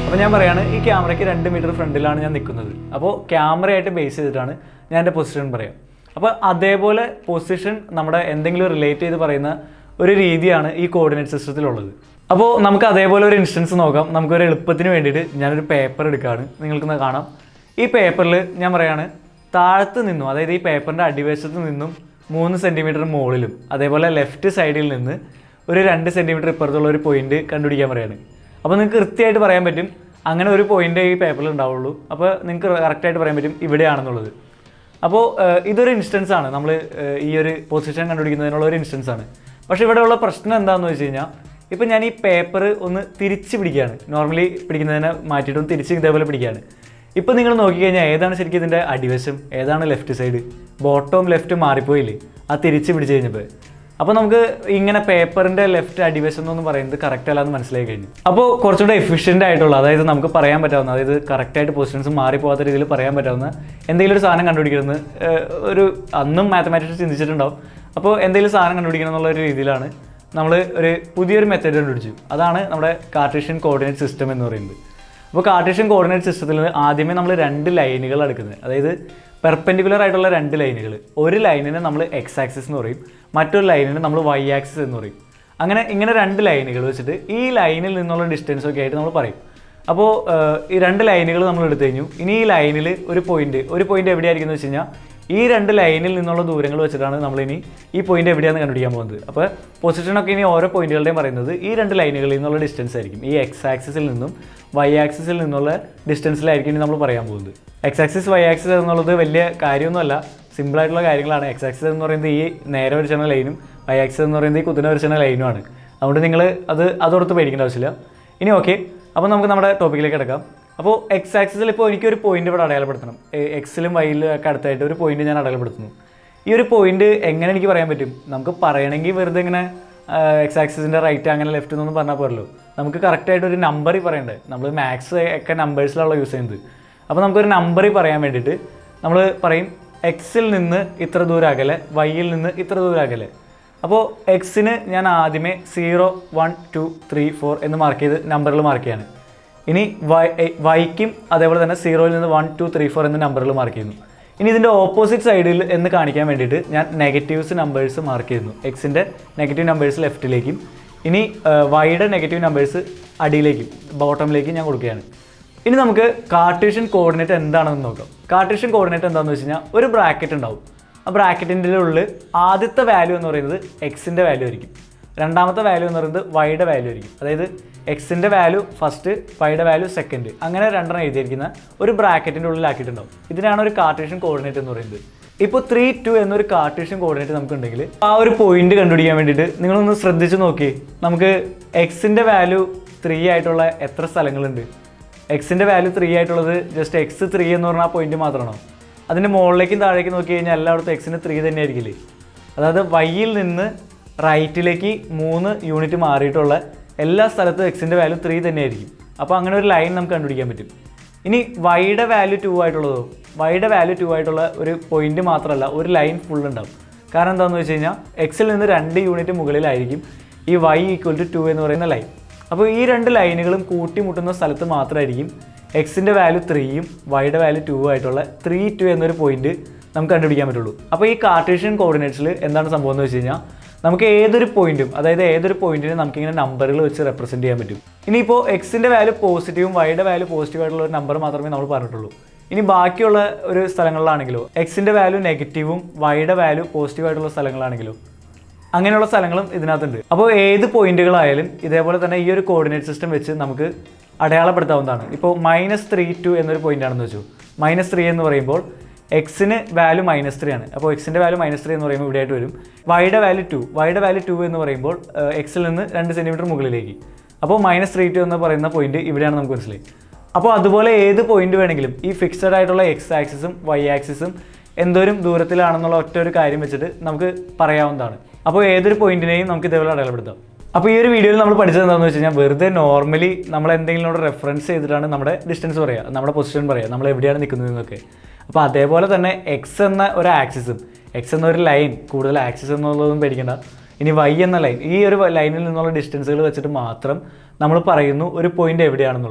അപ്പോൾ ഞാൻ പറയാണ് ഈ ക്യാമറയ്ക്ക് രണ്ട് മീറ്റർ ഫ്രണ്ടിലാണ് ഞാൻ നിൽക്കുന്നത് അപ്പോൾ ക്യാമറയായിട്ട് ബേസ് ചെയ്തിട്ടാണ് ഞാൻ എൻ്റെ പൊസിഷൻ പറയാം അപ്പോൾ അതേപോലെ പൊസിഷൻ നമ്മുടെ എന്തെങ്കിലും റിലേറ്റ് ചെയ്ത് പറയുന്ന ഒരു രീതിയാണ് ഈ കോർഡിനേറ്റ് സിസ്റ്റത്തിലുള്ളത് അപ്പോൾ നമുക്ക് അതേപോലെ ഒരു ഇൻസ്റ്റൻസ് നോക്കാം നമുക്കൊരു എളുപ്പത്തിന് വേണ്ടിയിട്ട് ഞാനൊരു പേപ്പർ എടുക്കുകയാണ് നിങ്ങൾക്കൊന്ന് കാണാം ഈ പേപ്പറിൽ ഞാൻ പറയാണ് താഴത്ത് നിന്നും അതായത് ഈ പേപ്പറിൻ്റെ അടിവശത്ത് നിന്നും മൂന്ന് സെൻറ്റിമീറ്റർ മുകളിലും അതേപോലെ ലെഫ്റ്റ് സൈഡിൽ നിന്ന് ഒരു രണ്ട് സെൻറ്റിമീറ്റർ ഇപ്പുറത്തുള്ള ഒരു പോയിന്റ് കണ്ടുപിടിക്കാൻ പറയാണ് അപ്പോൾ നിങ്ങൾക്ക് കൃത്യമായിട്ട് പറയാൻ പറ്റും അങ്ങനെ ഒരു പോയിന്റ് ഈ പേപ്പറിൽ ഉണ്ടാവുള്ളൂ അപ്പോൾ നിങ്ങൾക്ക് കറക്റ്റായിട്ട് പറയാൻ പറ്റും ഇവിടെയാണെന്നുള്ളത് അപ്പോൾ ഏഹ്, ഇതൊരു ഇൻസ്റ്റൻസ് ആണ് നമ്മൾ ഏഹ്, ഈ ഒരു പൊസിഷൻ കണ്ടുപിടിക്കുന്നതിനുള്ള ഒരു ഇൻസ്റ്റൻസ് ആണ് പക്ഷേ ഇവിടെയുള്ള പ്രശ്നം എന്താണെന്ന് വെച്ച് കഴിഞ്ഞാൽ ഇപ്പം ഞാൻ ഈ പേപ്പർ ഒന്ന് തിരിച്ച് പിടിക്കുകയാണ് നോർമലി പിടിക്കുന്നതിനെ മാറ്റിയിട്ട് ഒന്ന് തിരിച്ച് ഇതേപോലെ പിടിക്കുകയാണ് ഇപ്പം നിങ്ങൾ നോക്കിക്കഴിഞ്ഞാൽ ഏതാണ് ശരിക്കും ഇതിൻ്റെ അടിവശം ഏതാണ് ലെഫ്റ്റ് സൈഡ് ബോട്ടവും ലെഫ്റ്റ് മാറിപ്പോയില്ലേ ആ തിരിച്ച് പിടിച്ച് കഴിഞ്ഞപ്പോൾ അപ്പോൾ നമുക്ക് ഇങ്ങനെ പേപ്പറിൻ്റെ ലെഫ്റ്റ് അടിവശം എന്നൊന്നും പറയുന്നത് കറക്റ്റ് അല്ലാന്ന് മനസ്സിലായി കഴിഞ്ഞു അപ്പോൾ കുറച്ചുകൂടെ എഫിഷ്യൻ്റ് ആയിട്ടുള്ള അതായത് നമുക്ക് പറയാൻ പറ്റാവുന്ന അതായത് കറക്റ്റായിട്ട് പൊസിഷൻസ് മാറിപ്പോകാത്ത രീതിയിൽ പറയാൻ പറ്റാവുന്ന എന്തെങ്കിലും ഒരു സാധനം കണ്ടുപിടിക്കുന്നത് ഏഹ്, ഒരു അന്നും മാത്തമാറ്റിക്സ് ചിന്തിച്ചിട്ടുണ്ടാവും അപ്പോൾ എന്തെങ്കിലും സാധനം കണ്ടുപിടിക്കണം എന്നുള്ള ഒരു രീതിയിലാണ് നമ്മൾ ഒരു പുതിയൊരു മെത്തേഡ് കണ്ടുപിടിച്ചു അതാണ് നമ്മുടെ കാർട്ടീഷ്യൻ കോർഡിനേറ്റ് സിസ്റ്റം എന്ന് പറയുന്നത് അപ്പോൾ കാർട്ടീഷ്യൻ കോർഡിനേറ്റ് സിസ്റ്റത്തിൽ നിന്ന് ആദ്യമേ നമ്മൾ രണ്ട് ലൈനുകൾ എടുക്കുന്നത് അതായത് പെർപെൻഡിക്കുലർ ആയിട്ടുള്ള രണ്ട് ലൈനുകൾ ഒരു ലൈനിനെ നമ്മൾ എക്സ് ആക്സിസ് എന്ന് പറയും മറ്റൊരു ലൈനിനെ നമ്മൾ വൈ ആക്സിസ് എന്ന് പറയും അങ്ങനെ ഇങ്ങനെ രണ്ട് ലൈനുകൾ വെച്ചിട്ട് ഈ ലൈനിൽ നിന്നുള്ള ഡിസ്റ്റൻസ് ഒക്കെ ആയിട്ട് നമ്മൾ പറയും അപ്പോൾ ഈ രണ്ട് ലൈനുകൾ നമ്മൾ എടുത്തു കഴിഞ്ഞു ഇനി ഈ ലൈനിൽ ഒരു പോയിന്റ് ഒരു പോയിന്റ് എവിടെയായിരിക്കും എന്ന് വെച്ച് കഴിഞ്ഞാൽ ഈ രണ്ട് ലൈനിൽ നിന്നുള്ള ദൂരങ്ങൾ വെച്ചിട്ടാണ് നമ്മൾ ഇനി ഈ പോയിന്റ് എവിടെയാണെന്ന് കണ്ടുപിടിക്കാൻ പോകുന്നത് അപ്പോൾ പൊസിഷനൊക്കെ ഇനി ഓരോ പോയിന്റുകളുടെയും പറയുന്നത് ഈ രണ്ട് ലൈനുകളിൽ നിന്നുള്ള ഡിസ്റ്റൻസ് ആയിരിക്കും ഈ എക്സ് ആക്സിസിൽ നിന്നും വൈ ആക്സിസിൽ നിന്നുള്ള ഡിസ്റ്റൻസിലായിരിക്കും ഇനി നമ്മൾ പറയാൻ പോകുന്നത് എക്സ് ആക്സിസ് വൈ ആക്സിസ് എന്നുള്ളത് വലിയ കാര്യമൊന്നുമല്ല സിമ്പിൾ ആയിട്ടുള്ള കാര്യങ്ങളാണ് എക്സ് ആക്സിസ് എന്ന് പറയുന്നത് ഈ നേരെ വരച്ചുന്ന ലൈനും വൈ ആക്സിസ് എന്ന് പറയുന്നത് ഈ കുതിര വരച്ചുന്ന ലൈനുമാണ് അതുകൊണ്ട് നിങ്ങൾ അത് അതോർത്ത് പേടിക്കേണ്ട ആവശ്യമില്ല ഇനി ഓക്കെ അപ്പോൾ നമുക്ക് നമ്മുടെ ടോപ്പിക്കിലേക്ക് കിടക്കാം അപ്പോൾ എക്സ് ആക്സിസിൽ ഇപ്പോൾ എനിക്കൊരു പോയിന്റ് ഇവിടെ അടയാളപ്പെടുത്തണം എക്സിലും വൈയിലും ഒക്കെ അടുത്തായിട്ട് ഒരു പോയിന്റ് ഞാൻ അടയാളപ്പെടുത്തുന്നു ഈ ഒരു പോയിന്റ് എങ്ങനെ എനിക്ക് പറയാൻ പറ്റും നമുക്ക് പറയണമെങ്കിൽ വെറുതെ ഇങ്ങനെ എക്സ് ആക്സിസിൻ്റെ റൈറ്റ് അങ്ങനെ ലെഫ്റ്റ് എന്നൊന്നും പറഞ്ഞാൽ പോരല്ലോ നമുക്ക് കറക്റ്റായിട്ട് ഒരു നമ്പറിൽ പറയണ്ടേ നമ്മൾ മാത്സ് ഒക്കെ നമ്പേഴ്സിലുള്ള യൂസ് ചെയ്യുന്നത് അപ്പോൾ നമുക്കൊരു നമ്പറിൽ പറയാൻ വേണ്ടിയിട്ട് നമ്മൾ പറയും എക്സിൽ നിന്ന് ഇത്ര ദൂരം അകലെ വൈയിൽ നിന്ന് ഇത്ര ദൂരം അകലെ അപ്പോൾ എക്സിന് ഞാൻ ആദ്യമേ zero one two three four എന്ന് മാർക്ക് ചെയ്ത് നമ്പറിൽ മാർക്ക് ചെയ്യാണ് ഇനി വൈ എ- വൈക്കും അതേപോലെ തന്നെ സീറോയിൽ നിന്ന് വൺ ടു ത്രീ ഫോർ എന്ന നമ്പറിൽ മാർക്ക് ചെയ്യുന്നു ഇനി ഇതിൻ്റെ ഓപ്പോസിറ്റ് സൈഡിൽ എന്ന് കാണിക്കാൻ വേണ്ടിയിട്ട് ഞാൻ നെഗറ്റീവ്സ് നമ്പേഴ്സ് മാർക്ക് ചെയ്യുന്നു എക്സിൻ്റെ നെഗറ്റീവ് നമ്പേഴ്സ് ലെഫ്റ്റിലേക്കും ഇനി വൈയുടെ നെഗറ്റീവ് നമ്പേഴ്സ് അടിയിലേക്കും ബോട്ടമിലേക്കും ഞാൻ കൊടുക്കുകയാണ് ഇനി നമുക്ക് കാർട്ടീഷ്യൻ കോർഡിനേറ്റ് എന്താണെന്ന് നോക്കാം കാർട്ടീഷ്യൻ കോർഡിനേറ്റ് എന്താണെന്ന് വെച്ച് കഴിഞ്ഞാൽ ഒരു ബ്രാക്കറ്റ് ഉണ്ടാവും ആ ബ്രാക്കറ്റിൻ്റെ ഉള്ളിൽ ആദ്യത്തെ വാല്യൂ എന്ന് പറയുന്നത് എക്സിൻ്റെ വാല്യൂ ആയിരിക്കും രണ്ടാമത്തെ വാല്യൂ എന്ന് പറയുന്നത് വൈയുടെ വാല്യൂ ആയിരിക്കും അതായത് എക്സിൻ്റെ വാല്യൂ ഫസ്റ്റ് വൈയുടെ വാല്യൂ സെക്കൻഡ് അങ്ങനെ രണ്ടെണ്ണം എഴുതിയിരിക്കുന്ന ഒരു ബ്രാക്കറ്റിൻ്റെ ഉള്ളിലാക്കിയിട്ടുണ്ടാവും ഇതിനാണ് ഒരു കാർട്ടീഷ്യൻ കോർഡിനേറ്റ് എന്ന് പറയുന്നത് ഇപ്പോൾ ത്രീ ടു എന്നൊരു കാർട്ടീഷ്യൻ കോർഡിനേറ്റ് നമുക്കുണ്ടെങ്കിൽ ആ ഒരു പോയിന്റ് കണ്ടുപിടിക്കാൻ വേണ്ടിയിട്ട് നിങ്ങളൊന്ന് ശ്രദ്ധിച്ച് നോക്കി നമുക്ക് എക്സിൻ്റെ വാല്യൂ ത്രീ ആയിട്ടുള്ള എത്ര സ്ഥലങ്ങളുണ്ട് എക്സിൻ്റെ വാല്യൂ ത്രീ ആയിട്ടുള്ളത് ജസ്റ്റ് എക്സ് ത്രീ എന്ന് പറഞ്ഞ ആ പോയിന്റ് മാത്രമാണോ അതിൻ്റെ മുകളിലേക്കും താഴേക്കും നോക്കി കഴിഞ്ഞാൽ എല്ലായിടത്തും എക്സിന് ത്രീ തന്നെ ആയിരിക്കില്ലേ അതായത് വൈയിൽ നിന്ന് റൈറ്റിലേക്ക് മൂന്ന് യൂണിറ്റ് മാറിയിട്ടുള്ള എല്ലാ സ്ഥലത്തും എക്സിൻ്റെ വാല്യൂ ത്രീ തന്നെ ആയിരിക്കും അപ്പോൾ അങ്ങനെ ഒരു ലൈൻ നമുക്ക് കണ്ടുപിടിക്കാൻ പറ്റും ഇനി വൈയുടെ വാല്യൂ ടു ആയിട്ടുള്ളതോ വൈയുടെ വാല്യൂ ടു ആയിട്ടുള്ള ഒരു പോയിന്റ് മാത്രമല്ല ഒരു ലൈൻ ഫുൾ ഉണ്ടാവും കാരണം എന്താണെന്ന് വെച്ച് കഴിഞ്ഞാൽ എക്സിൽ നിന്ന് രണ്ട് യൂണിറ്റ് മുകളിലായിരിക്കും ഈ വൈ ഈക്വൽ ടു ടു എന്ന് പറയുന്ന ലൈൻ അപ്പോൾ ഈ രണ്ട് ലൈനുകളും കൂട്ടിമുട്ടുന്ന സ്ഥലത്ത് മാത്രമായിരിക്കും എക്സിൻ്റെ വാല്യൂ ത്രീയും വൈയുടെ വാല്യൂ ടു ആയിട്ടുള്ള ത്രീ ടു എന്നൊരു പോയിന്റ് നമുക്ക് കണ്ടുപിടിക്കാൻ പറ്റുള്ളൂ അപ്പോൾ ഈ കാർട്ടീഷ്യൻ കോർഡിനേറ്റ്സിൽ എന്താണ് സംഭവം എന്ന് വെച്ച് കഴിഞ്ഞാൽ നമുക്ക് ഏതൊരു പോയിന്റും അതായത് ഏതൊരു പോയിന്റിനെ നമുക്കിങ്ങനെ നമ്പറുകൾ വെച്ച് റെപ്രസെൻറ്റ് ചെയ്യാൻ പറ്റും ഇനിയിപ്പോൾ എക്സിൻ്റെ വാല്യൂ പോസിറ്റീവും വൈയുടെ വാല്യൂ പോസിറ്റീവ് ആയിട്ടുള്ള ഒരു നമ്പർ മാത്രമേ നമ്മൾ പറഞ്ഞിട്ടുള്ളൂ ഇനി ബാക്കിയുള്ള ഒരു സ്ഥലങ്ങളിലാണെങ്കിലോ എക്സിൻ്റെ വാല്യൂ നെഗറ്റീവും വൈയുടെ വാല്യൂ പോസിറ്റീവ് ആയിട്ടുള്ള സ്ഥലങ്ങളാണെങ്കിലോ അങ്ങനെയുള്ള സ്ഥലങ്ങളും ഇതിനകത്തുണ്ട് അപ്പോൾ ഏത് പോയിന്റുകളായാലും ഇതേപോലെ തന്നെ ഈ ഒരു കോർഡിനേറ്റ് സിസ്റ്റം വെച്ച് നമുക്ക് അടയാളപ്പെടുത്താവുന്നതാണ് ഇപ്പോൾ മൈനസ് ത്രീ ടു എന്നൊരു പോയിന്റ് ആണെന്ന് വെച്ചു മൈനസ് ത്രീ എന്ന് പറയുമ്പോൾ എക്സിന് വാല്യൂ മൈനസ് ത്രീ ആണ് അപ്പോൾ എക്സിൻ്റെ വാല്യൂ മൈനസ് ത്രീ എന്ന് പറയുമ്പോൾ ഇവിടെ ആയിട്ട് വരും വൈയുടെ വാല്യൂ ടു വൈയുടെ വാല്യൂ ടു എന്ന് പറയുമ്പോൾ എക്സിൽ നിന്ന് രണ്ട് സെൻറ്റിമീറ്റർ മുകളിലേക്ക് അപ്പോൾ മൈനസ് ത്രീ ടു എന്ന് പറയുന്ന പോയിന്റ് ഇവിടെയാണ് നമുക്ക് മനസ്സിലായി അപ്പോൾ അതുപോലെ ഏത് പോയിന്റ് വേണമെങ്കിലും ഈ ഫിക്സഡ് ആയിട്ടുള്ള എക്സ് ആക്സിസും വൈ ആക്സിസും എന്തോരം ദൂരത്തിലാണെന്നുള്ള ഒറ്റ ഒരു കാര്യം വെച്ചിട്ട് നമുക്ക് പറയാവുന്നതാണ് അപ്പോൾ ഏതൊരു പോയിന്റിനെയും നമുക്ക് ഇതേപോലെ അടയാളപ്പെടുത്താം അപ്പോൾ ഈ ഒരു വീഡിയോയിൽ നമ്മൾ പഠിച്ചത് എന്താണെന്ന് വെച്ച് കഴിഞ്ഞാൽ വെറുതെ നോർമലി നമ്മൾ എന്തെങ്കിലും റെഫറൻസ് ചെയ്തിട്ടാണ് നമ്മുടെ ഡിസ്റ്റൻസ് പറയുക നമ്മുടെ പൊസിഷൻ പറയുക നമ്മൾ എവിടെയാണ് നിൽക്കുന്നത് എന്നൊക്കെ അപ്പോൾ അതേപോലെ തന്നെ എക്സ് എന്ന ഒരു ആക്സിസും എക്സ് എന്ന ഒരു ലൈൻ കൂടുതൽ ആക്സിസ് എന്നുള്ളതൊന്നും പേടിക്കേണ്ട ഇനി വൈ എന്ന ലൈൻ ഈ ഒരു ലൈനിൽ നിന്നുള്ള ഡിസ്റ്റൻസുകൾ വെച്ചിട്ട് മാത്രം നമ്മൾ പറയുന്നു ഒരു പോയിന്റ് എവിടെയാണെന്നുള്ളത്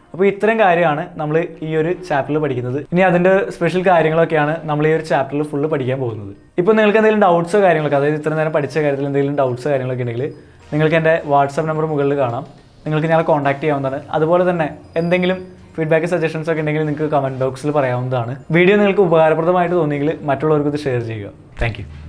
അപ്പോൾ ഇത്രയും കാര്യമാണ് നമ്മൾ ഈ ഒരു ചാപ്റ്ററിൽ പഠിക്കുന്നത് ഇനി അതിൻ്റെ സ്പെഷ്യൽ കാര്യങ്ങളൊക്കെയാണ് നമ്മൾ ഈ ഒരു ചാപ്റ്ററിൽ ഫുള്ള് പഠിക്കാൻ പോകുന്നത് ഇപ്പോൾ നിങ്ങൾക്ക് എന്തെങ്കിലും ഡൗട്ട്സോ കാര്യങ്ങളൊക്കെ അതായത് ഇത്ര നേരം പഠിച്ച കാര്യത്തിൽ എന്തെങ്കിലും ഡൗട്ട്സോ കാര്യങ്ങളൊക്കെ ഉണ്ടെങ്കിൽ നിങ്ങൾക്ക് എൻ്റെ വാട്സാപ്പ് നമ്പർ മുകളിൽ കാണാം നിങ്ങൾക്ക് ഞങ്ങളെ കോൺടാക്ട് ചെയ്യാവുന്നതാണ് അതുപോലെ തന്നെ എന്തെങ്കിലും ഫീഡ്ബാക്ക് സജഷൻസ് ഒക്കെ ഉണ്ടെങ്കിൽ നിങ്ങൾക്ക് കമൻറ്റ് ബോക്സിൽ പറയാവുന്നതാണ് വീഡിയോ നിങ്ങൾക്ക് ഉപകാരപ്രദമായിട്ട് തോന്നിയെങ്കിൽ മറ്റുള്ളവർക്ക് ഇത് ഷെയർ ചെയ്യുക താങ്ക്